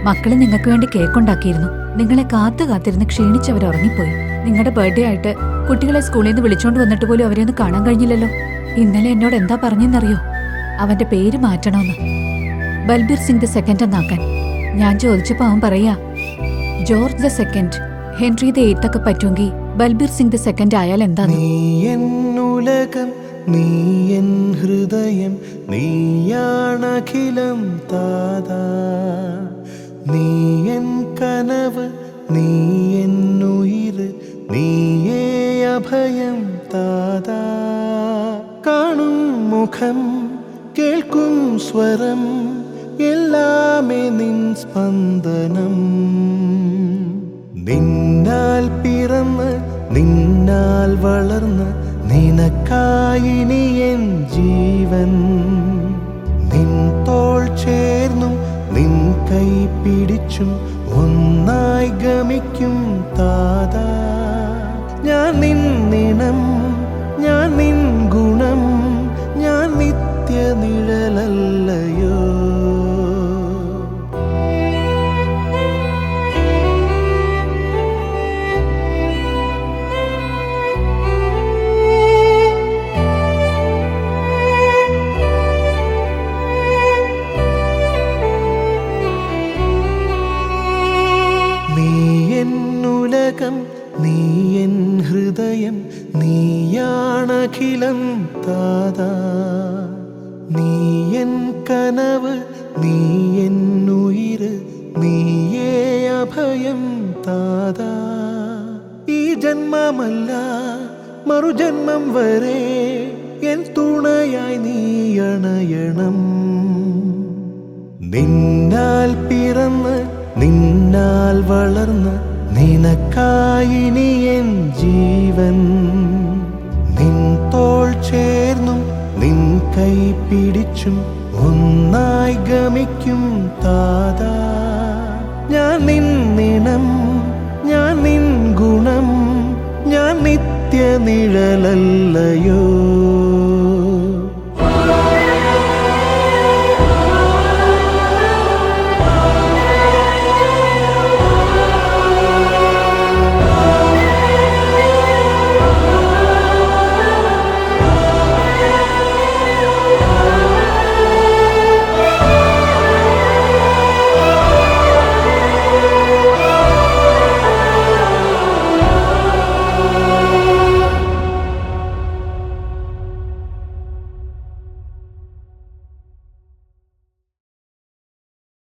മക്കള് നിങ്ങൾക്ക് വേണ്ടി കേക്ക് ഉണ്ടാക്കിയിരുന്നു നിങ്ങളെ കാത്തു കാത്തിരുന്ന് ക്ഷീണിച്ചവർ ഉറങ്ങിപ്പോയി നിങ്ങളുടെ ബർത്ത്ഡേ ആയിട്ട് കുട്ടികളെ സ്കൂളിൽ നിന്ന് വിളിച്ചോണ്ട് വന്നിട്ട് പോലും അവരെ ഒന്ന് കാണാൻ കഴിഞ്ഞില്ലല്ലോ ഇന്നലെ എന്നോട് എന്താ പറഞ്ഞെന്നറിയോ അവന്റെ പേര് മാറ്റണമെന്ന് ബൽബീർ സിംഗ് ദ സെക്കൻഡ് എന്നാക്കാൻ ഞാൻ ചോദിച്ചപ്പോ അവൻ പറയാ George the second Henry the eighth ഒക്കെ പറ്റുമെങ്കിൽ ബൽബീർ സിംഗ് ദ സെക്കൻഡ് ആയാൽ എന്താന്ന് നീ എന്നുലകം നീ എൻ ഹൃദയം നീയാണഖിലം താതാ നീ എൻ കനവ് നീ എന്നുയിര് നീയേ അഭയം താതാ കാണും മുഖം കേൾക്കും സ്വരം എല്ലാമേ നിൻ സ്പന്ദനം നിന്നാൽ പിറന്ന് നിന്നാൽ വളർന്ന് നിനക്കായിനി എൻ ജീവൻ നിൻ തോൾ ചേർന്നും നിൻ കൈ പിടിച്ചും ഒന്നായി ഗമിക്കും താതാ ഞാൻ നിന്നിണം ഞാൻ നിൻ ഗുണം ഞാൻ നിത്യ നിഴലല്ലയോ നീ എന്നുലകം നീ എൻ ഹൃദയം നീയാണഖിലം താതാ നീ എൻ കനവ് നീ എന്നുയിര് നീയേ അഭയം താതാ ഈ ജന്മമല്ല മറുജന്മം വരെ എൻ തുണയായി നീ അണയണം നിന്നാൽ പിറന്ന് നിന്നാൽ വളർന്ന് നിനക്കായിനി എൻ ജീവൻ നിൻ തോൾ ചേർന്നും നിൻ കൈ പിടിച്ചും ഒന്നായി ഗമിക്കും താതാ ഞാൻ നിന്നിണം ഞാൻ നിൻ ഗുണം ഞാൻ നിത്യ നിഴലല്ലയോ